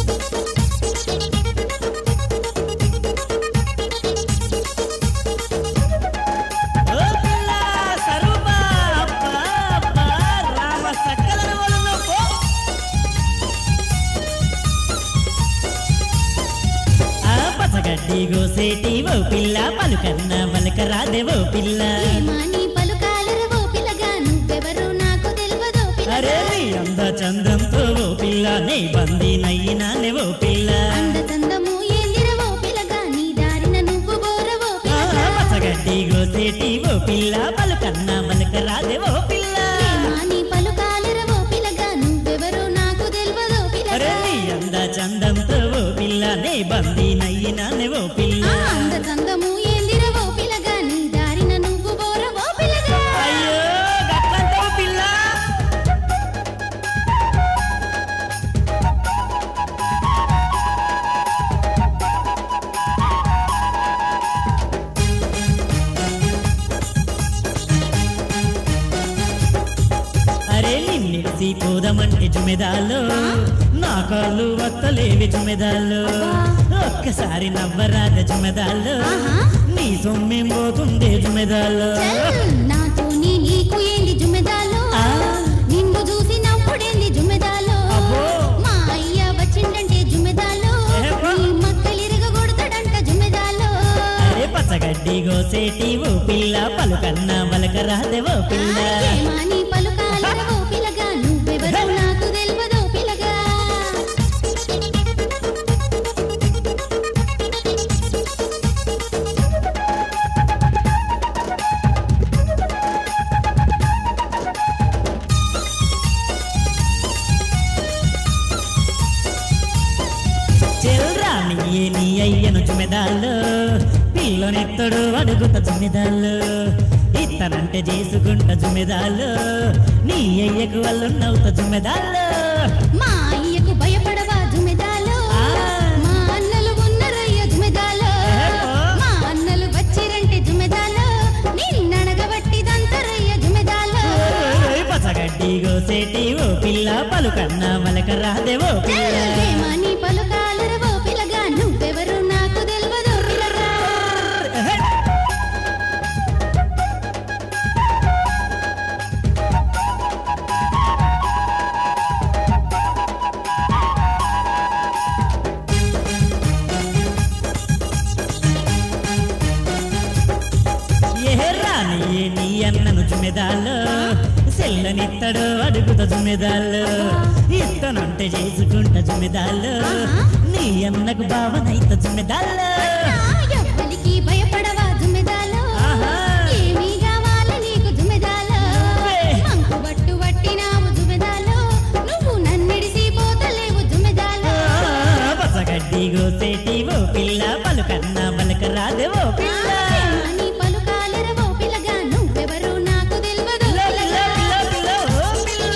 ఓ పిల్ల సరుబా అబ్బా అబ్బా రామ సక్కలను వలన పో ఆ పచ్చగడ్డి గోసేటి ఓ పిల్ల పలుకన్న పలక రాదే ఓ పిల్ల ఏమాని పలుకాలరవో పిల్లగా నువ్వెవరో నాకు తెలియదో అరే పిల్లగా నీ అంద చందంతో ఓ పిల్ల నీ బందీ నయ్యినానే ఓ పిల్ల అందచందము ఏందిరవో పిల్లగా నీ దారిన నువ్వు బోరవో ఆ పిల్లగా పచ్చగడ్డి గోసేటి ఓ పిల్ల పలుకన్న పలక రాదే ఓ పిల్ల ఏమాని పలుకాలరవో పిల్లగా నువ్వెవరో నాకు తెలియదో అరే పిల్లగా నీ అంద చందంతో ఓ పిల్ల నీ బందీ నయ్యినానే ఓ పిల్ల ఆ అందచందము ఏందిరవో పిల్లగా నీ దారిన నువ్వు బోరవో పిల్లగా అయ్యో గట్లంటావు పిల్ల అరే నిన్నెత్తి పోదమంటే జుమెదాలో నా కాళ్ళు వత్తలేవి జుమెదాలో ఒక్కసారి నవ్వరాద జుమెదాలో ఆహా. నీ సొమ్మేం పోతుందే జుమెదాలో చల్, నాతోని నీకు ఏంది జుమెదాలో ఆ. నిన్ను చూసి నవ్వుడేంది జుమెదాలో అబ్బో. మా అయ్య వచ్చిండంటే జుమెదాలో ఏబ్బా. నీ మక్కలిరగ కొడతాడంట జుమెదాలో అరే పచ్చగడ్డి గోసేటి ఓ పిల్ల పలుకన్న పలక రాదే ఓ పిల్ల ఏమాని పలుకాలరవో పిల్లగా నువ్వెవరో నాకు తెలియదో పిల్లగా చెల్రా నీ నీ అయ్యను జుమెదాల్లో పిల్లనెత్తడు అడుగుత జుమెదాల్లో ఇత్తనంటే చేసుకుంట జుమెదాల్లో నీ అయ్యకు వాళ్ళు నవ్వుత జుమెదాల్లో మా అయ్యకు భయపడవా జుమెదాలో ఆ. మా అన్నలు ఉన్నరయ్య జుమెదాలో ఏబ్బా. మా అన్నలు వచ్చిరంటే జుమెదాలో నిన్నడగబట్టి దంతరయ్య జుమెదాలో ఓయ్ పచ్చగడ్డి గోసేటి ఓ పిల్ల పలుకన్న మలక రాదే ఓ పిల్ల ఏమని పలుకాలరవో పిల్లగా నువ్వెవరు నాకు తెలియదో పిల్లగా ఏహ్రా నీ నీ అన్నను జుమెదాల్లో సెల్లనిత్తడు అడుగుత జుమెదాల్లో ఇత్తనంటే చేసుకుంట జుమెదాల్లో నీ అన్నకు భావనైత జుమెదాల్లో ఎవ్వలికి భయపడవా జుమెదాలో ఆహా. ఏమీ కావాలి నీకు జుమెదాలో నువ్వే. మంకు బట్టు పట్టినావు జుమెదాలో నువ్వు నన్నిడిసి పోతలేవు జుమెదాలో పచ్చగడ్డి గోసేటి ఓ పిల్ల పలుకన్న పలక రాదే ఓ పిల్ల ఏమని పలుకాలరవో పిల్లగా నువ్వెవరు నాకు తెలియదో పిల్ల, పిల్ల, పిల్లగా పిల్ల, పిల్ల, ఓ పిల్ల.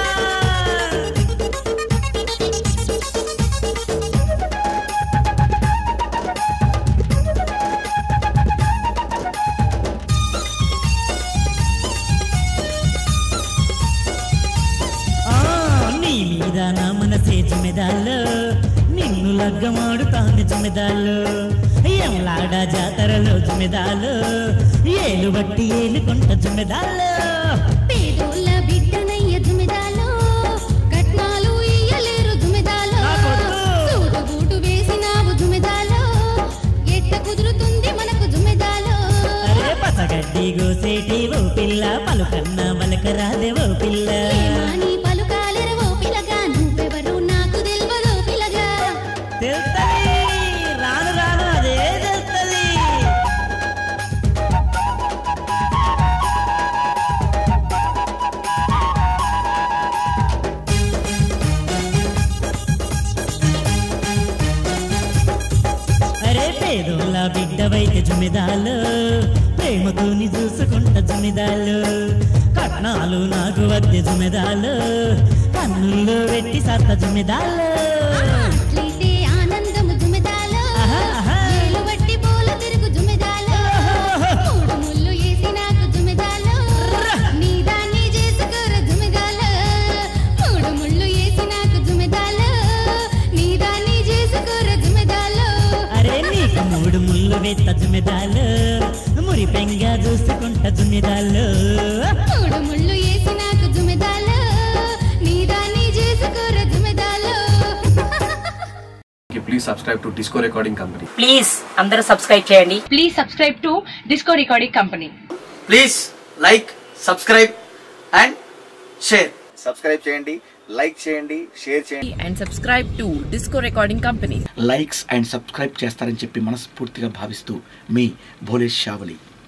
ఆ, నీ మీద నా మనసే జుమెదాల్లో నిన్ను లగ్గమాడుతాను జుమెదాల్లో ఎంలాడ జాతరలో జుమెదాలు ఏలు బట్టి ఏలుకుంట జుమెదాల్లో పేదోళ్ళ బిడ్డనయ్య జుమెదాలో కట్నాలు ఇయ్యలేరు జుమెదాలో నాకొద్దు. సూటుబూటు వేసినావు జుమెదాలో ఎట్ట కుదురుతుంది మనకు జుమెదాలో అరే పచ్చగడ్డి గోసేటి ఓ పిల్ల పలుకన్న మలక రాదే ఓ పిల్ల ఏమాని పలుకాలెరవో పిల్లగా నువ్వెవరు నాకు తెలియదో పిల్లగా తెలుస్తది రాను రాను అదే తెలుస్తది అరే పేదోళ్ళ బిడ్డవైతే జుమిదాలు ప్రేమతోని చూసుకుంట జుమిదాలు కట్నాలు నాకు వద్ద జుమిదాలు కన్నుల్లో పెట్టి సత్త జుమిదాలు అట్లయితే ఆనందము జుమెదాలో ఆహా, ఆహా. ఏలు బట్టి పూల తిరుగు జుమెదాలో మూడు ముళ్ళు వేసి నాకు జుమెదాలో నీ దాన్ని చేసుకోర జుమెదాలో మూడు ముళ్ళు వేసి నాకు జుమెదాలో నీ దాన్ని జుమిదాలు మురిపెంగా చూసుకుంటా జుమిదాలు మూడు ముళ్ళు వేసి నాకు జుమెదాలు నీ దాన్ని చేసుకోర జుమెదాలు please subscribe to disco recording company please అందరూ సబ్స్క్రైబ్ చేయండి Please subscribe to Disco Recording Company. Please like subscribe and share subscribe చేయండి లైక్ చేయండి షేర్ చేయండి and subscribe to Disco Recording Company. Likes and subscribe చేస్తారని చెప్పి మనస్ఫూర్తిగా భావిస్తూ మీ భోలేష్ షావలి